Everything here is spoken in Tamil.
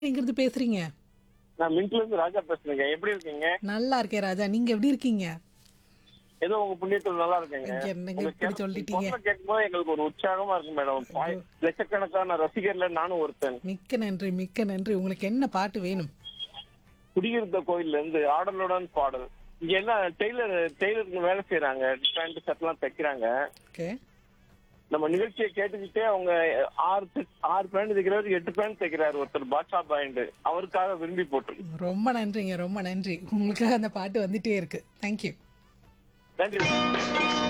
எங்கிருந்து பேசுறீங்க நான் மின்ட்ல இருந்து ராஜா பேசுறேங்க எப்படி இருக்கீங்க நல்லா இருக்கேன் ராஜா நீங்க எப்படி இருக்கீங்க ஏதோ உங்க புண்ணியத்துல நல்லா இருக்கேங்க என்னங்க உங்க இப்படி கேட்க- சொல்லிட்டீங்க? குரலை கேட்கும்போது எங்களுக்கு ஒரு உற்சாகமா இருக்கு மேடம் பாய்- லட்சக்கணக்கான ரசிகர்ல நானும் ஒருத்தன் மிக்க நன்றி மிக்க நன்றி உங்களுக்கு என்ன பாட்டு வேணும் குடியிருந்த கோயில்ல இருந்து ஆடலுடன் பாடல் இங்க எல்லாம் டெய்லர் டெய்லருக்கு வேலை செய்யறாங்க பேண்ட் ஷர்ட் எல்லாம் தைக்கிறாங்க ஓகே நம்ம நிகழ்ச்சியை கேட்டுக்கிட்டே அவங்க ஆறு set- ஆறு பேண்ட் தைக்கிறாரு எட்டு பேண்ட் தைக்கிறாரு ஒருத்தர் பாட்ஷா பாயிண்ட் அவருக்காக விரும்பி போட்டு ரொம்ப நன்றிங்க ரொம்ப நன்றி உங்களுக்காக அந்த பாட்டு வந்துட்டே இருக்கு தேங்க்யூ நன்றி